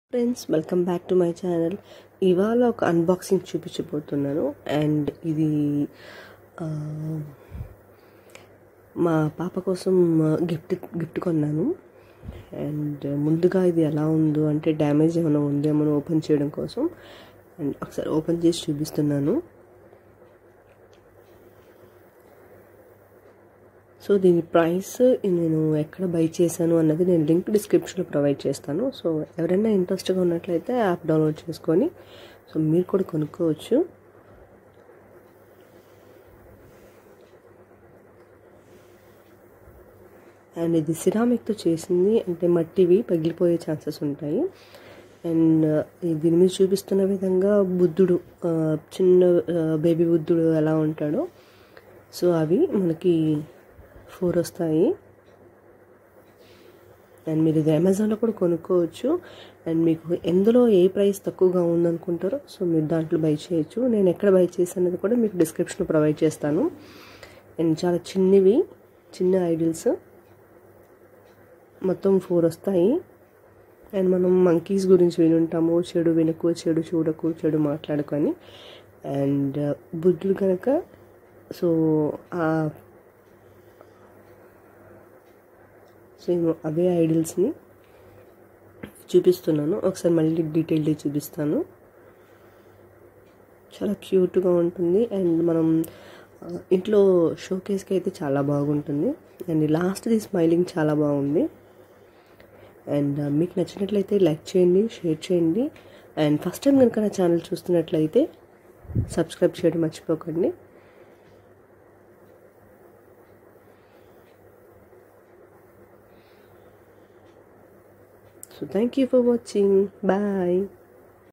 Friends welcome back to my channel ఇవాళ ఒక unboxing చూపించబోతున్నాను అండ్ ఇది ఆ, మా పాప కోసం గిఫ్ట్ గిఫ్ట్ కొన్నాను అండ్ ముందుగా ఇది ఎలా ఉందో అంటే డ్యామేజ్ ఏమైనా ఉందేమో ఓపెన్ చేయడం కోసం అండ్ ఒకసారి ఓపెన్ చేసి చూపిస్తున్నాను సో దీని ప్రైస్ నేను ఎక్కడ బై చేశాను అన్నది నేను లింక్ డిస్క్రిప్షన్లో ప్రొవైడ్ చేస్తాను సో ఎవరైనా ఇంట్రెస్ట్గా ఉన్నట్లయితే యాప్ డౌన్లోడ్ చేసుకొని సో మీరు కూడా కొనుక్కోవచ్చు అండ్ ఇది సిరామిక్తో చేసింది అంటే మట్టివి పగిలిపోయే ఛాన్సెస్ ఉంటాయి అండ్ దీని మీద చూపిస్తున్న విధంగా బుద్ధుడు ఆ, చిన్న బేబీ బుద్ధుడు ఎలా ఉంటాడో సో అవి మనకి ఫోర్ వస్తాయి అండ్ మీరు ఇది అమెజాన్లో కూడా కొనుక్కోవచ్చు అండ్ మీకు ఎందులో ఏ ప్రైస్ తక్కువగా ఉందనుకుంటారో సో మీరు దాంట్లో బై చేయొచ్చు నేను ఎక్కడ బై చేశానది కూడా మీకు డిస్క్రిప్షన్లో ప్రొవైడ్ చేస్తాను అండ్ చాలా చిన్నవి చిన్న ఐడిల్స్ మొత్తం ఫోర్ వస్తాయి అండ్ మనం మంకీస్ గురించి వినుంటాము చెడు వినకు చెడు చూడకు చెడు మాట్లాడకు అని అండ్ బుద్ధుడు కనుక సో ఆ సో ఏమో అవే ఐడిల్స్ని చూపిస్తున్నాను ఒకసారి మళ్ళీ డీటెయిల్గా చూపిస్తాను చాలా క్యూట్గా ఉంటుంది అండ్ మనం ఆ, ఇంట్లో షోకేస్కి అయితే చాలా బాగుంటుంది అండ్ లాస్ట్ది స్మైలింగ్ చాలా బాగుంది అండ్ మీకు నచ్చినట్లయితే లైక్ చేయండి షేర్ చేయండి అండ్ ఫస్ట్ టైం కనుక నా ఛానల్ చూస్తున్నట్లయితే సబ్స్క్రైబ్ చేయడం మర్చిపోకండి So thank you for watching. Bye.